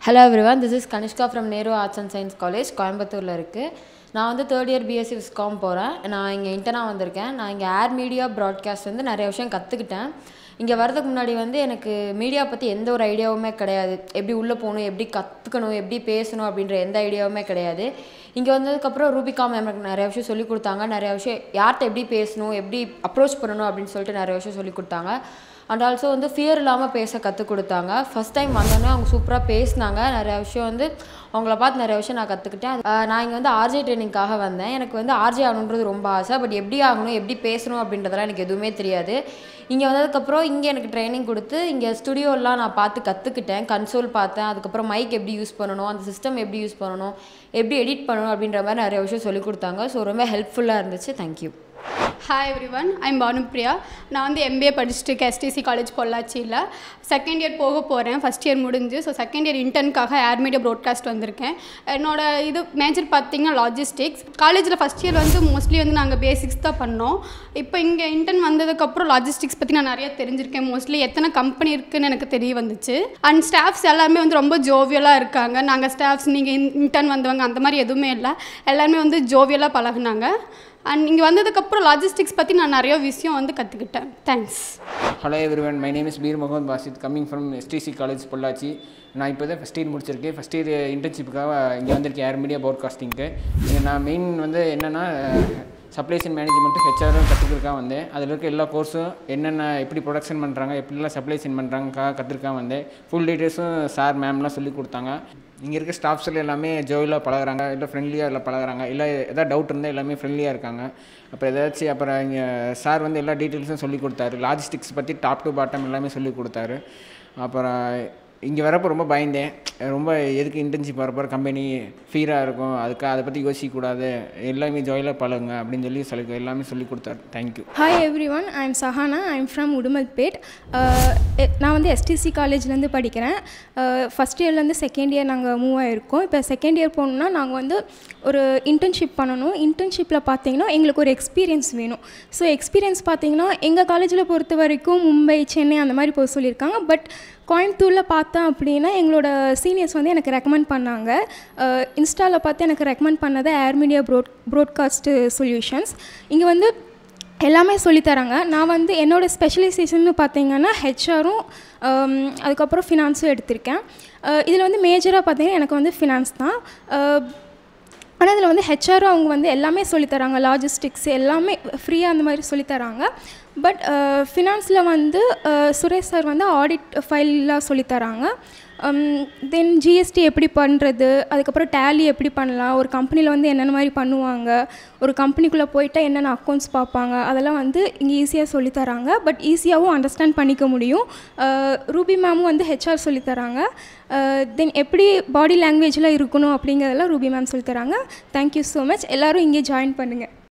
hello everyone this is Kanishka from Nehru arts and science college கோயம்புத்தூரில் இருக்குது நான் வந்து தேர்ட் இயர் பிஎஸ்சி விஸ்காம் போகிறேன் நான் இங்கே இன்டர்னாக வந்திருக்கேன் நான் இங்கே ஏர் மீடியா ப்ராட்காஸ்ட் வந்து நிறைய விஷயம் கற்றுக்கிட்டேன் இங்கே வரதுக்கு முன்னாடி வந்து எனக்கு மீடியா பற்றி எந்த ஒரு ஐடியாவுமே கிடையாது எப்படி உள்ளே போகணும் எப்படி கற்றுக்கணும் எப்படி பேசணும் அப்படின்ற எந்த ஐடியாவுமே கிடையாது இங்கே வந்ததுக்கப்புறம் ரூபிகா மேம் எனக்கு நிறைய விஷயம் சொல்லி கொடுத்தாங்க நிறைய விஷயம் யார்கிட்ட எப்படி பேசணும் எப்படி அப்ரோச் பண்ணணும் அப்படின்னு சொல்லிட்டு நிறைய விஷயம் சொல்லி கொடுத்தாங்க அண்ட் ஆல்சோ வந்து ஃபியர் இல்லாமல் பேச கற்றுக் கொடுத்தாங்க ஃபஸ்ட் டைம் வந்தோடனே அவங்க சூப்பராக பேசினாங்க நிறைய விஷயம் வந்து அவங்கள பார்த்து நிறைய விஷயம் நான் கற்றுக்கிட்டேன் அஹ் நான் இங்கே வந்து ஆர்ஜே ட்ரைனிங்காக வந்தேன் எனக்கு வந்து ஆர்ஜே ஆகணுன்றது ரொம்ப ஆசை பட் எப்படி ஆகணும் எப்படி பேசணும் அப்படின்றதெல்லாம் எனக்கு எதுவுமே தெரியாது இங்கே வந்ததுக்கப்புறம் இங்கே எனக்கு ட்ரைனிங் கொடுத்து இங்கே ஸ்டுடியோலாம் நான் பார்த்து கற்றுக்கிட்டேன் கன்சோல் பார்த்தேன் அதுக்கப்புறம் மைக் எப்படி யூஸ் பண்ணணும் அந்த சிஸ்டம் எப்படி யூஸ் பண்ணணும் எப்படி எடிட் பண்ணணும் அப்படின்ற மாதிரி நிறைய விஷயம் சொல்லி கொடுத்தாங்க ஸோ ரொம்ப ஹெல்ப்ஃபுல்லாக இருந்துச்சு thank you hi everyone I'm Bhanupriya நான் வந்து எம்பிஏ படிச்சுட்டு இருக்கேன் எஸ்டிசி காலேஜ் பொள்ளாச்சியில் செகண்ட் இயர் போக போகிறேன் ஃபஸ்ட் இயர் முடிஞ்சு ஸோ செகண்ட் இயர் இன்டர்னுக்காக ஏர் மீடியா ப்ராட்காஸ்ட் வந்திருக்கேன் என்னோட இது மேஜர் பார்த்தீங்கன்னா லாஜிஸ்டிக்ஸ் காலேஜில் ஃபஸ்ட் இயர் வந்து மோஸ்ட்லி வந்து நாங்கள் பேசிக்ஸ் தான் பண்ணோம் இப்போ இங்கே இன்டர்ன் வந்ததுக்கப்புறம் லாஜிஸ்டிக்ஸ் பற்றி நான் நிறைய தெரிஞ்சிருக்கேன் மோஸ்ட்லி எத்தனை கம்பெனி இருக்குன்னு எனக்கு தெரிய வந்துச்சு அண்ட் ஸ்டாஃப்ஸ் எல்லாருமே வந்து ரொம்ப ஜோவியலாக இருக்காங்க நாங்கள் ஸ்டாஃப்ஸ் நீங்கள் இன்டர்ன் வந்தவங்க அந்த மாதிரி எதுவுமே இல்லை எல்லாருமே வந்து ஜோவியலாக பழகுனாங்க அண்ட் இங்கே வந்ததுக்கப்புறம் லாஜிஸ்டிக்ஸ் பற்றி நான் நிறைய விஷயம் வந்து கற்றுக்கிட்டேன் thanks hello everyone my name is Peer Mohammed Basith coming from STC college Pollachi நான் இப்போ தான் ஃபஸ்ட் இயர் முடிச்சிருக்கேன் ஃபஸ்ட் இயர் இன்டர்ன்ஷிப்புக்காக இங்கே வந்திருக்கேன் ஏர் மீடியா ப்ராட்காஸ்டிங்க்கு இங்கே நான் மெயின் வந்து என்னென்னா சப்ளைஸ் அண்ட் மேனேஜ்மெண்ட்டு ஹெச்ஆரும் கற்றுக்கிறதுக்காக வந்தேன் அதில் இருக்க எல்லா கோர்ஸும் என்னென்ன எப்படி ப்ரொடக்ஷன் பண்ணுறாங்க எப்படிலாம் சப்ளை சென்ட் பண்ணுறாங்கக்கா கற்றுருக்காக வந்தேன் ஃபுல் டீட்டெயில்ஸும் சார் மேம்லாம் சொல்லி கொடுத்தாங்க இங்கே இருக்க ஸ்டாஃப்ஸில் எல்லாமே ஜோயிலாக பழகுறாங்க இல்லை ஃப்ரெண்ட்லியாக இல்லை பழகுறாங்க இல்லை எதாவது டவுட் இருந்தால் எல்லாமே ஃப்ரெண்ட்லியாக இருக்காங்க அப்புறம் ஏதாச்சும் அப்புறம் இங்கே சார் வந்து எல்லா டீட்டெயில்ஸும் சொல்லி கொடுத்தாரு லாஜிஸ்டிக்ஸ் பற்றி டாப் டு பாட்டம் எல்லாமே சொல்லி கொடுத்தாரு அப்புறம் இங்கே வரப்போ ரொம்ப பயந்தேன் ரொம்ப எதுக்கு இன்டர்ன்ஷிப் வரப்போ கம்பெனி ஃபீராக இருக்கும் அதுக்கு அதை பற்றி யோசிக்கக்கூடாது எல்லாமே ஜாயிலாக பழகுங்க அப்படின்னு சொல்லி சொல்லி எல்லாமே சொல்லி கொடுத்தாரு thank you hi everyone I am Sahana I am from Udumalpet நான் வந்து எஸ்டிசி காலேஜ்லேருந்து படிக்கிறேன் ஃபஸ்ட் இயர்லேருந்து செகண்ட் இயர் நாங்கள் மூவ் ஆகிருக்கோம் இப்போ செகண்ட் இயர் போகணுன்னா நாங்கள் வந்து ஒரு இன்டர்ன்ஷிப் பண்ணணும் இன்டர்ன்ஷிப்பில் பார்த்தீங்கன்னா எங்களுக்கு ஒரு எக்ஸ்பீரியன்ஸ் வேணும் ஸோ எக்ஸ்பீரியன்ஸ் பார்த்தீங்கன்னா எங்கள் காலேஜில் பொறுத்த வரைக்கும் மும்பை சென்னை அந்த மாதிரி போக சொல்லியிருக்காங்க பட் கோயம்புத்தூரில் பார்த்தேன் அப்படின்னா எங்களோட சீனியர்ஸ் வந்து எனக்கு ரெக்கமெண்ட் பண்ணாங்க இன்ஸ்டாவில் பார்த்து எனக்கு ரெக்கமெண்ட் பண்ணது air media broad broadcast solutions இங்கே வந்து எல்லாமே சொல்லித்தராங்க நான் வந்து என்னோடய ஸ்பெஷலைசேஷன் பார்த்தீங்கன்னா ஹெச்ஆரும் அதுக்கப்புறம் ஃபினான்ஸும் எடுத்திருக்கேன் இதில் வந்து மேஜராக பார்த்தீங்கன்னா எனக்கு வந்து ஃபினான்ஸ் தான் ஆனால் இதில் வந்து ஹெச்ஆரும் அவங்க வந்து எல்லாமே சொல்லித்தராங்க லாஜிஸ்டிக்ஸ் எல்லாமே ஃப்ரீயாக அந்த மாதிரி சொல்லித்தராங்க பட் ஃபினான்ஸில் வந்து சுரேஷ் சார் வந்து ஆடிட் ஃபைல்லாம் சொல்லித்தராங்க தென் ஜிஎஸ்டி எப்படி பண்ணுறது அதுக்கப்புறம் டேலி எப்படி பண்ணலாம் ஒரு கம்பெனியில் வந்து என்னென்ன மாதிரி பண்ணுவாங்க ஒரு கம்பெனிக்குள்ளே போயிட்டா என்னென்ன அக்கௌண்ட்ஸ் பார்ப்பாங்க அதெல்லாம் வந்து இங்கே ஈஸியாக சொல்லித்தராங்க பட் ஈஸியாகவும் அண்டர்ஸ்டாண்ட் பண்ணிக்க முடியும் ரூபி மேமும் வந்து ஹெச்ஆர் சொல்லித்தராங்க தென் எப்படி பாடி லாங்குவேஜில் இருக்கணும் அப்படிங்கிறதெல்லாம் ரூபி மேம் சொல்லித்தராங்க தேங்க்யூ ஸோ மச் எல்லோரும் இங்கே ஜாயின் பண்ணுங்கள்